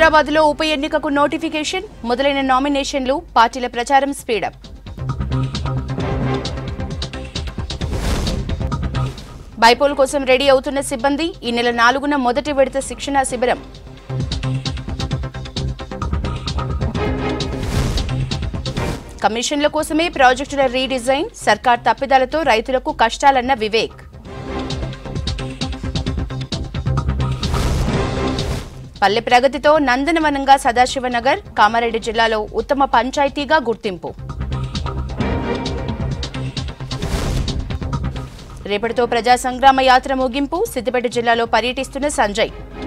హైదరాబాద్లో ఉప ఎన్నికకు నోటిఫికేషన్ మొదలైన నామినేషన్లు పార్టీల ప్రచారం స్పీడప్ బైపోల్ కోసం రెడీ అవుతున్న సిబ్బంది ఈ నెల నాలుగున మొదటి విడత శిక్షణా శిబిరం కమిషన్ల కోసమే ప్రాజెక్టుల రీడిజైన్ సర్కార్ తప్పిదాలతో రైతులకు కష్టాలన్న వివేక్ పల్లె ప్రగతితో నందనవనంగా సదాశివనగర్ కామారెడ్డి జిల్లాలో ఉత్తమ పంచాయతీగా గుర్తింపు రేపటితో ప్రజా సంగ్రామ యాత్ర ముగింపు సిద్దిపేట జిల్లాలో పర్యటిస్తున్న సంజయ్